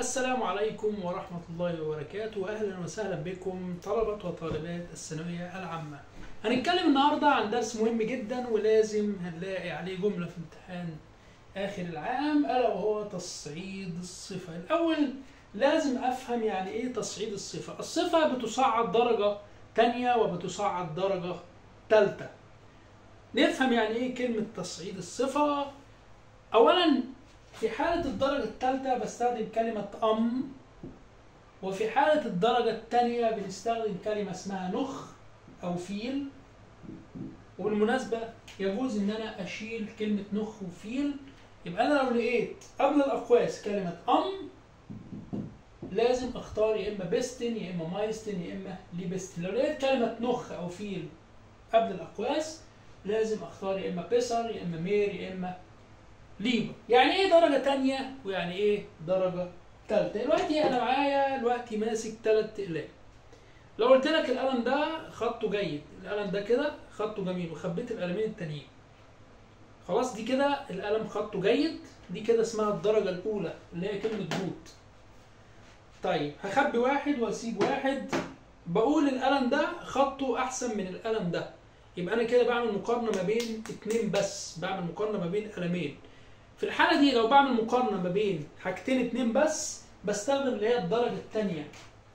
السلام عليكم ورحمة الله وبركاته أهلا وسهلا بكم طلبة وطالبات الثانوية العامة هنتكلم النهاردة عن درس مهم جدا ولازم هنلاقي عليه جملة في امتحان آخر العام ألا وهو تصعيد الصفة الأول لازم أفهم يعني إيه تصعيد الصفة الصفة بتصعد درجة تانية وبتصعد درجة تالتة نفهم يعني إيه كلمة تصعيد الصفة أولا في حالة الدرجة الثالثة بستخدم كلمة أم وفي حالة الدرجة الثانية بنستخدم كلمة اسمها نخ أو فيل وبالمناسبة يجوز إن أنا أشيل كلمة نخ وفيل يبقى أنا لو لقيت قبل الأقواس كلمة أم لازم أختار يا إما بيستن يا إما مايستن يا إما ليبستن لو لقيت كلمة نخ أو فيل قبل الأقواس لازم أختار يا إما بيسر يا إما مير يا إما ليبر يعني ايه درجة تانية ويعني ايه درجة تالتة دلوقتي انا معايا دلوقتي ماسك تلات اقلام لو قلت لك القلم ده خطه جيد القلم ده كده خطه جميل وخبيت القلمين التانيين خلاص دي كده القلم خطه جيد دي كده اسمها الدرجة الأولى اللي هي كلمة جود طيب هخبي واحد واسيب واحد بقول القلم ده خطه أحسن من القلم ده يبقى أنا كده بعمل مقارنة ما بين اتنين بس بعمل مقارنة ما بين قلمين في الحالة دي لو بعمل مقارنة ما بين حاجتين اتنين بس بستخدم اللي هي الدرجة التانية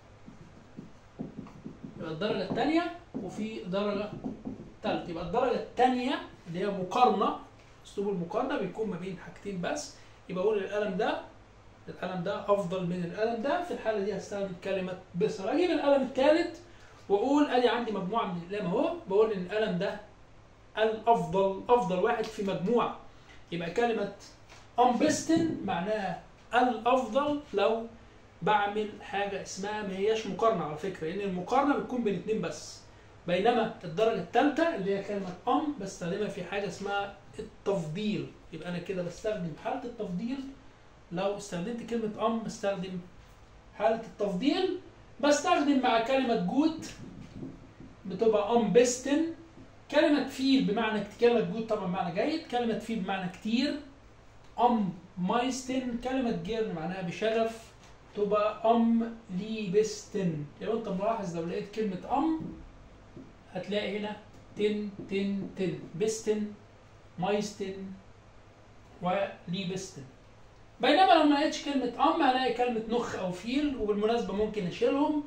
يبقى الدرجة التانية وفي درجة تالتة يبقى الدرجة التانية اللي هي مقارنة أسلوب المقارنة بيكون ما بين حاجتين بس يبقى أقول القلم ده القلم ده أفضل من القلم ده في الحالة دي هستخدم كلمة بصر أجيب القلم التالت وأقول أدي عندي مجموعة من الأقلام أهو بقول إن القلم ده الأفضل أفضل واحد في مجموعة يبقى كلمة أمبستن معناها الأفضل لو بعمل حاجة اسمها ما هياش مقارنة على فكرة لأن المقارنة بتكون بين اتنين بس بينما الدرجة الثالثة اللي هي كلمة أم بستخدمها في حاجة اسمها التفضيل يبقى أنا كده بستخدم حالة التفضيل لو استخدمت كلمة أم بستخدم حالة التفضيل بستخدم مع كلمة جود بتبقى أمبستن كلمة فيل بمعنى كلمة جود طبعا معنى جيد كلمة فيل بمعنى كتير أم مايستن كلمة جيرن معناها بشغف تبقى أم ليبستن لو أنت ملاحظ لو لقيت كلمة أم هتلاقي هنا تن تن تن بستن مايستن وليبستن بينما لو ما لقيتش كلمة أم هلاقي كلمة نخ أو فيل وبالمناسبة ممكن أشيلهم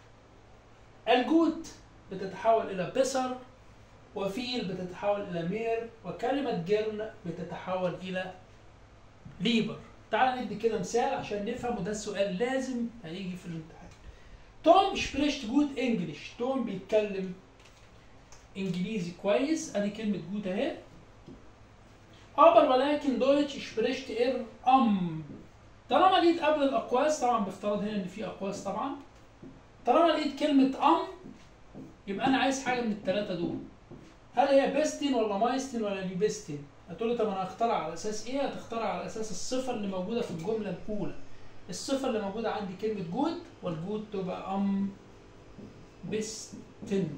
الجود بتتحول إلى بسر وفيل بتتحول إلى مير وكلمة جيرن بتتحول إلى ليبر تعال ندي كده مثال عشان نفهم وده السؤال لازم هيجي في الامتحان توم spricht جود انجلش توم بيتكلم انجليزي كويس ادي كلمة جود اهي aber ولكن دويتش spricht er ام طالما لقيت قبل الاقواس طبعا بفترض هنا ان في اقواس طبعا طالما لقيت كلمة ام يبقى انا عايز حاجة من الثلاثة دول هل هي بيستن ولا مايستن ولا ليبستن؟ هتقول لي طب انا هخترع على اساس ايه؟ هتخترع على اساس الصفه اللي موجوده في الجمله الاولى. الصفه اللي موجوده عندي كلمه جود والجود تبقى ام بستن.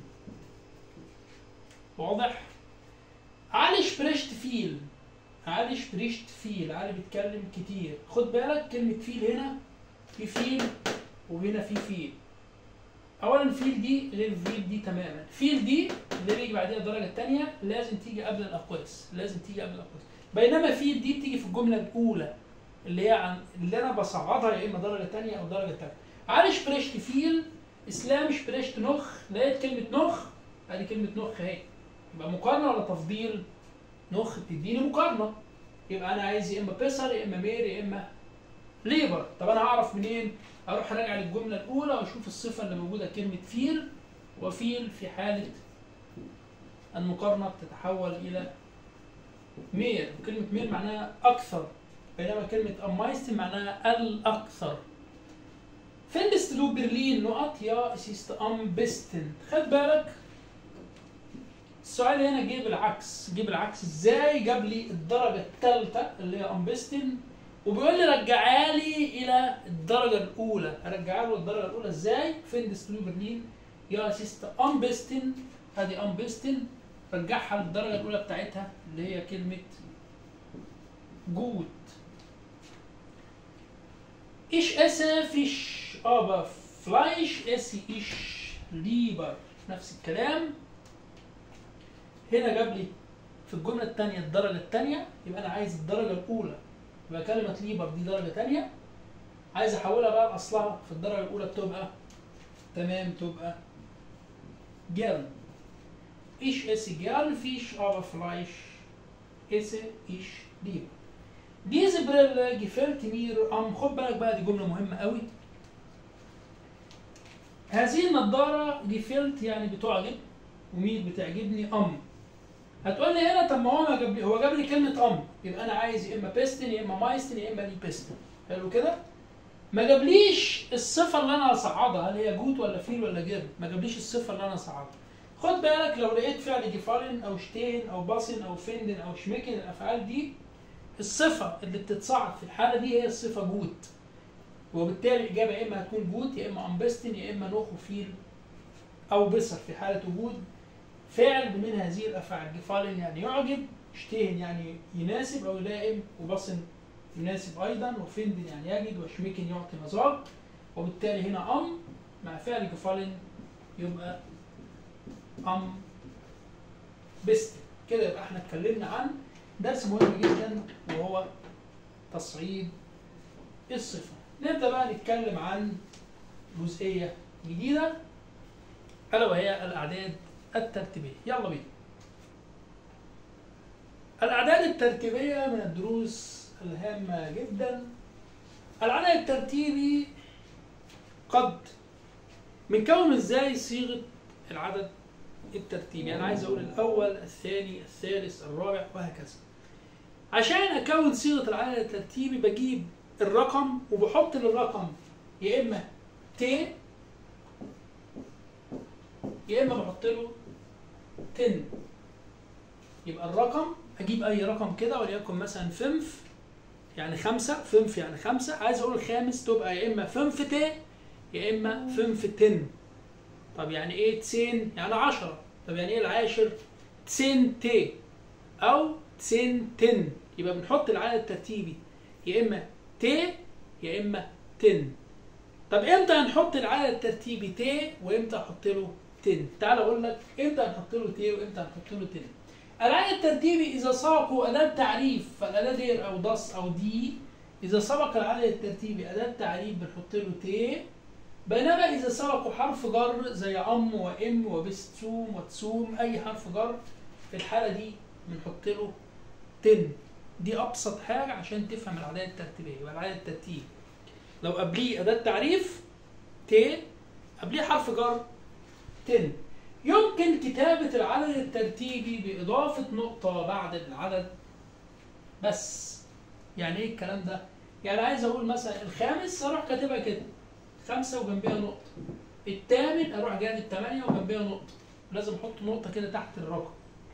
واضح؟ علي شبريشت فيل علي شبريشت فيل علي بيتكلم كتير خد بالك كلمه فيل هنا في فيل وهنا في فيل اولا فيل دي غير فيل دي تماما فيل دي اللي بيجي بعدها الدرجه الثانيه لازم تيجي قبل الاقواس لازم تيجي قبل الاقواس بينما فيل دي بتيجي في الجمله الاولى اللي هي عن اللي انا بصعدها يا اما درجه ثانيه او درجه ثالثه علي شبريشت فيل اسلام شبريشت نخ لقيت كلمه نخ ادي كلمه نخ اهي يبقى مقارنه ولا تفضيل نخ بتديني مقارنه يبقى انا عايز يا اما بيسر يا اما مير يا اما ليبر طب انا هعرف منين اروح راجع للجمله الاولى واشوف الصفه اللي موجوده كلمه فيل وفيل في حاله المقارنه بتتحول الى مير وكلمه مير معناها اكثر بينما كلمه امايست معناها الاكثر فيندست لو برلين نقط يا سيست ام بيستن خد بالك السؤال هنا جه بالعكس جه بالعكس ازاي جاب لي الدرجه الثالثه اللي هي ام بيستن وبيقول لي رجعها لي الى الدرجه الاولى ارجعها له الدرجه الاولى ازاي فين ديستلو برلين يا سيست ام بيستن ادي ام بيستن رجعها للدرجه الاولى بتاعتها اللي هي كلمه جود Ich esse Fisch, aber Fleisch esse ich lieber. نفس الكلام هنا جاب لي في الجملة الثانية الدرجة الثانية يبقى أنا عايز الدرجة الأولى يبقى كلمة ليبر دي درجة ثانية عايز أحولها بقى لأصلها في الدرجة الأولى بتبقى تمام تبقى gern. Ich esse gern Fisch, aber Fleisch esse ich lieber. Diese Brille gefällt mir am خد بالك بقى دي جملة مهمة قوي. هذه النضارة gefällt يعني بتعجب ومير بتعجبني أم. هتقول لي هنا طب ما هو ما جاب لي هو جاب لي كلمة أم يبقى أنا عايز يا إما بيستن يا إما مايستن يا إما لي بيستن. حلو كده؟ ما جابليش الصفة اللي أنا هصعدها هل هي جوت ولا فيل ولا جير؟ ما جابليش الصفة اللي أنا هصعدها. خد بالك لو لقيت فعل جيفالن او شتين او باسن او فيندن او شميكن الافعال دي الصفه اللي بتتصعد في الحاله دي هي الصفه جوت وبالتالي الاجابه يا اما هتكون جوت يا اما امبستن يا اما نوخ وفيل او بسر في حاله وجود فعل من هذه الافعال جيفالن يعني يعجب شتين يعني يناسب او يلائم وباسن يناسب ايضا وفيندن يعني يجد وشميكن يعطي مذاق وبالتالي هنا ام مع فعل جيفالن يبقى ام بست كده يبقى احنا اتكلمنا عن درس مهم جدا وهو تصعيد الصفة نبدأ بقى نتكلم عن جزئية جديدة ألا وهي الأعداد الترتيبية يلا بينا الأعداد الترتيبية من الدروس الهامة جدا العدد الترتيبي قد بنكون ازاي صيغة العدد الترتيبي انا عايز اقول الاول الثاني الثالث الرابع وهكذا عشان اكون صيغه العدد الترتيبي بجيب الرقم وبحط للرقم يا اما ت يا اما بحط له تن يبقى الرقم اجيب اي رقم كده وليكن مثلا فنف يعني خمسة فنف يعني خمسة عايز اقول الخامس تبقى يا اما فنف ت يا اما فنف تن طب يعني ايه تسين يعني عشرة طب يعني ايه العاشر تسين تي او تسين تن يبقى بنحط العدد الترتيبي يا اما ت يا اما تن طب امتى هنحط العدد الترتيبي ت وامتى احط له تن تعال اقول لك امتى هنحط له ت وامتى هنحط له تن العدد الترتيبي اذا سبقوا اداه تعريف فالاداه دير او دس او دي اذا سبق العدد الترتيبي اداه تعريف بنحط له ت بينما إذا سبقوا حرف جر زي أم وإم وبستوم وتسوم أي حرف جر في الحالة دي بنحط له تن دي أبسط حاجة عشان تفهم العدد الترتيبية يبقى العدد الترتيبي لو قبليه أداة تعريف ت قبليه حرف جر تن يمكن كتابة العدد الترتيبي بإضافة نقطة بعد العدد بس يعني إيه الكلام ده؟ يعني عايز أقول مثلا الخامس أروح كاتبها كده خمسة وجنبها نقطة الثامن أروح جايب الثمانية وجنبها نقطة لازم أحط نقطة كده تحت الرقم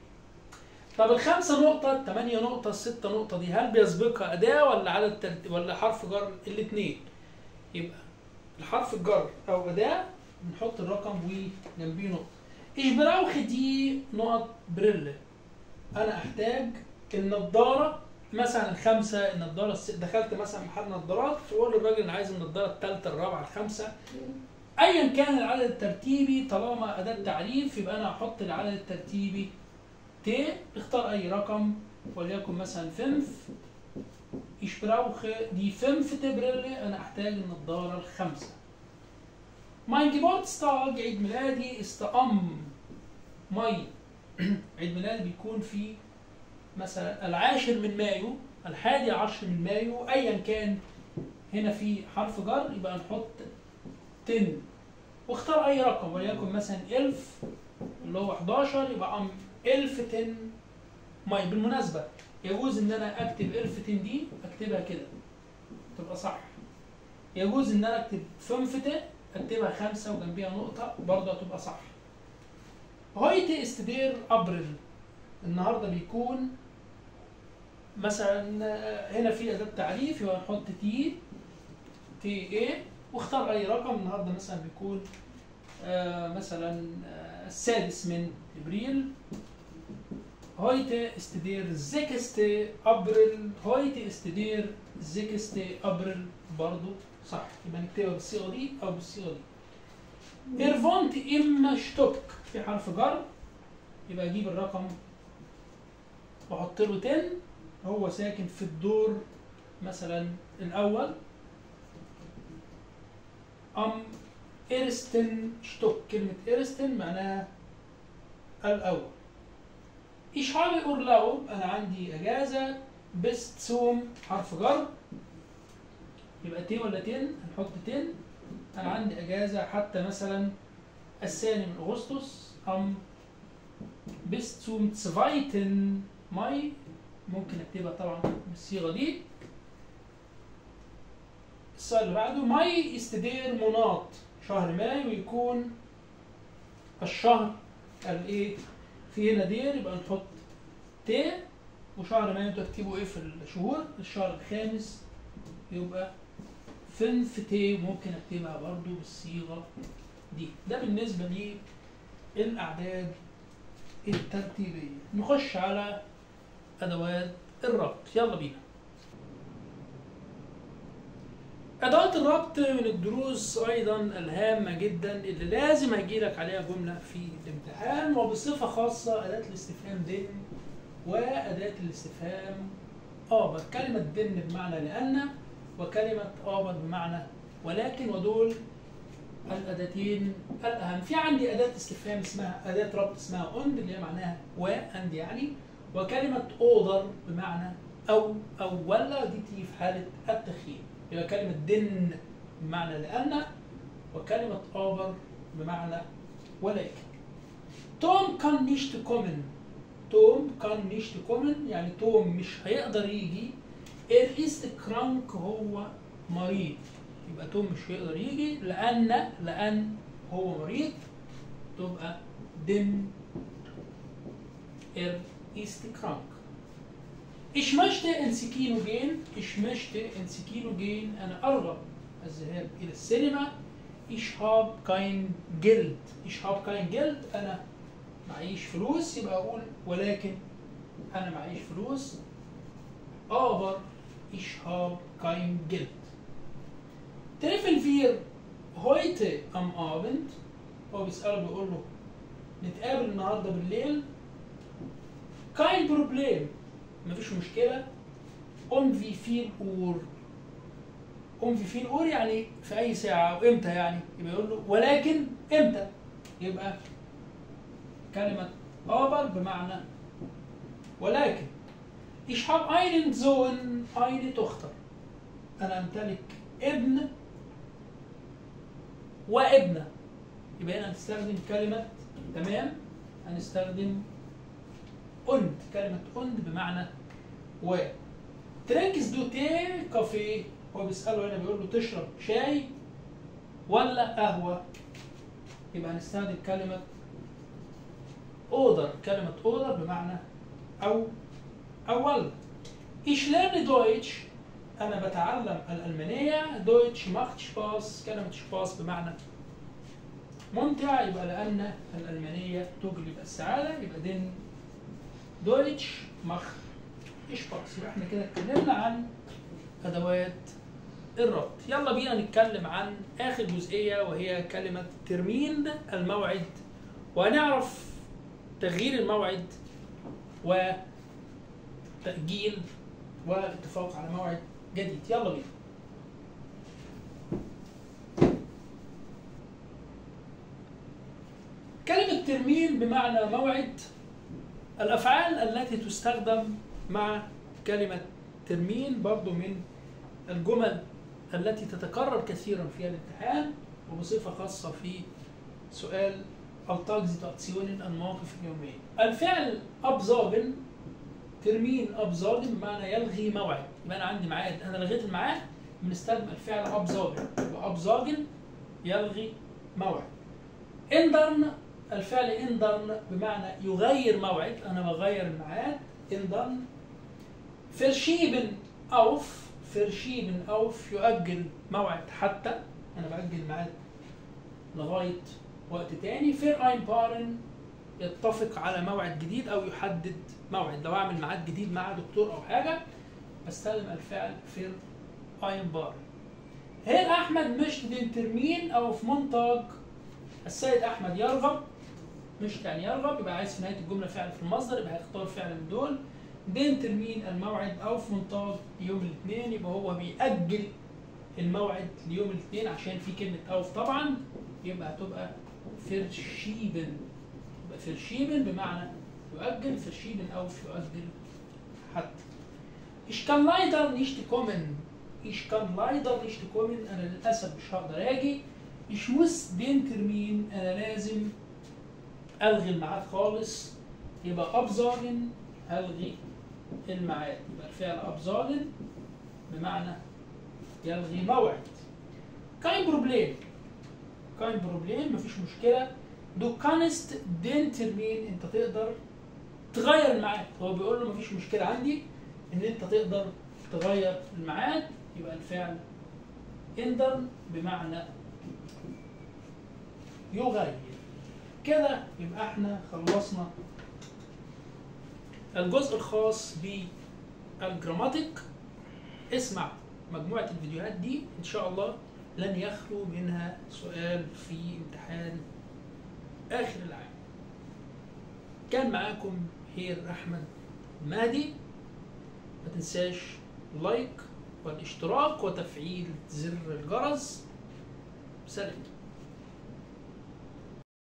طب الخمسة نقطة الثمانية نقطة الستة نقطة دي هل بيسبقها أداة ولا عدد ترتيب ولا حرف جر الاثنين يبقى الحرف الجر أو أداة بنحط الرقم وجنبيه نقطة إيش براوخ دي نقط بريل أنا أحتاج النضارة مثلا الخمسه النضاره الس... دخلت مثلا محل نضارات فقول للراجل انا عايز النضاره الثالثه الرابعه الخامسه ايا كان العدد الترتيبي طالما اداه تعريف يبقى انا احط العدد الترتيبي ت اختار اي رقم وليكن مثلا فنف ich brauche die fünfte Brille انا احتاج النضاره الخامسه mein Geburtstag عيد ميلادي ist am ماي عيد ميلادي بيكون في مثلا العاشر من مايو الحادي عشر من مايو ايا كان هنا في حرف جر يبقى نحط تن واختار اي رقم وليكن مثلا 1000 اللي هو 11 يبقى ام 1000 تن ماي بالمناسبه يجوز ان انا اكتب 1000 تن دي اكتبها كده تبقى صح يجوز ان انا اكتب فنفته اكتبها خمسه وجنبيها نقطه برضه هتبقى صح هويتي استدير ابريل النهارده بيكون مثلا هنا في اداه تعريف يبقى نحط تي تي اي واختار اي رقم النهارده مثلا بيكون آه مثلا آه السادس من ابريل Heute ist der 6. April. Heute ist der 6. April برضو صح يبقى نكتبها بالصيغه دي او بالصيغه دي ايرفونت اما شتوك في حرف جر يبقى اجيب الرقم واحط له 10 هو ساكن في الدور مثلا الاول ام إيرستن شتوك كلمة إيرستن معناها الأول Ich habe Urlaub أنا عندي أجازة bis zum حرف جر يبقى تين ولا تين هنحط تين أنا عندي أجازة حتى مثلا الثاني من أغسطس أم bis zum 2. ماي ممكن أكتبها طبعا بالصيغة دي السؤال اللي بعده ماي استدير مناط شهر مايو يكون الشهر الايه في هنا دير يبقى نحط ت وشهر مايو تكتبوا ايه في الشهور الشهر الخامس يبقى فين في تي ممكن اكتبها برضو بالصيغه دي ده بالنسبه للاعداد الترتيبيه نخش على ادوات الربط يلا بينا أدوات الربط من الدروس أيضا الهامة جدا اللي لازم هيجيلك عليها جملة في الامتحان وبصفة خاصة أداة الاستفهام دن وأداة الاستفهام آبر كلمة دن بمعنى لأن وكلمة آبر بمعنى ولكن ودول الأداتين الأهم في عندي أداة استفهام اسمها أداة ربط اسمها أند اللي هي معناها وأند يعني وكلمة أودر بمعنى أو أو ولا دي تيجي في حالة التخييم يبقى كلمة دن بمعنى لأن وكلمة آبر بمعنى ولكن توم كان نيشت كومن توم كان نيشت كومن يعني توم مش هيقدر يجي إر إست كرانك هو مريض يبقى توم مش هيقدر يجي لأن لأن هو مريض تبقى دن إر إست كرانك Ich möchte ins Kino gehen. Ich möchte ins Kino gehen. أنا أرغب الذهاب إلى السينما. Ich habe kein Geld. Ich habe kein Geld. أنا معيش فلوس يبقى أقول ولكن أنا معيش فلوس. Aber ich habe kein Geld. Treffen wir heute am Abend. هو بيسأله بيقول له نتقابل النهارده بالليل. Kein Problem. مفيش مشكلة قم في فيل اور قم في فيل اور يعني في أي ساعة وإمتى يعني يبقى يقول له ولكن إمتى يبقى كلمة aber بمعنى ولكن Ich habe einen Sohn, eine Tochter. أنا أمتلك ابن وابنة. يبقى هنا هنستخدم كلمة تمام هنستخدم und كلمة und بمعنى و ترينكس دو تي كافيه هو بيسأله هنا بيقول له تشرب شاي ولا قهوة يبقى هنستخدم كلمة أودر كلمة أودر بمعنى أو أول Ich lerne Deutsch أنا بتعلم الألمانية دويتش macht Spaß كلمة Spaß بمعنى ممتع يبقى لأن الألمانية تجلب السعادة يبقى دين دويتش مخ اشباكس يبقى احنا كده اتكلمنا عن ادوات الربط يلا بينا نتكلم عن اخر جزئيه وهي كلمه ترمين الموعد وهنعرف تغيير الموعد وتاجيل والاتفاق على موعد جديد يلا بينا كلمة ترمين بمعنى موعد الأفعال التي تستخدم مع كلمة ترمين برضو من الجمل التي تتكرر كثيرا في الامتحان وبصفة خاصة في سؤال التاكزيتاسيون المواقف اليومية الفعل أبزاجن ترمين أبزاجن بمعنى يلغي موعد يبقى أنا عندي ميعاد أنا لغيت الميعاد بنستخدم الفعل أبزاجن يبقى أبزاجن يلغي موعد اندرن الفعل اندرن بمعنى يغير موعد انا بغير الميعاد اندرن فرشيبن اوف فرشيبن اوف يؤجل موعد حتى انا باجل ميعاد لغايه وقت تاني فير اين بارن يتفق على موعد جديد او يحدد موعد لو اعمل ميعاد جديد مع دكتور او حاجه بستخدم الفعل فير اين بارن هير احمد مش دينترمين او في منطق السيد احمد يرغب مش يعني يرغب يبقى عايز في نهايه الجمله فعل في المصدر يبقى هيختار فعل من دول دينترمين الموعد او في منطق يوم الاثنين يبقى هو بيأجل الموعد ليوم الاثنين عشان في كلمه اوف طبعا يبقى هتبقى فرشيبن يبقى فرشيبن بمعنى يؤجل فرشيبن او يؤجل حتى Ich kann leider nicht kommen. Ich kann leider nicht kommen. أنا للأسف مش هقدر أجي. Ich muss den Termin أنا لازم ألغي الميعاد خالص. يبقى أبزاجن ألغي الميعاد. يبقى الفعل أبزاجن بمعنى يلغي موعد. kein Problem. kein Problem مفيش مشكلة. Du kannst den Termin أنت تقدر تغير الميعاد. هو بيقول له مفيش مشكلة عندي. ان انت تقدر تغير الميعاد يبقى الفعل اندر بمعنى يغير كده يبقى احنا خلصنا الجزء الخاص بالجراماتيك اسمع مجموعة الفيديوهات دي ان شاء الله لن يخلو منها سؤال في امتحان اخر العام كان معاكم هير احمد مهدي ما تنساش لايك والاشتراك وتفعيل زر الجرس سلام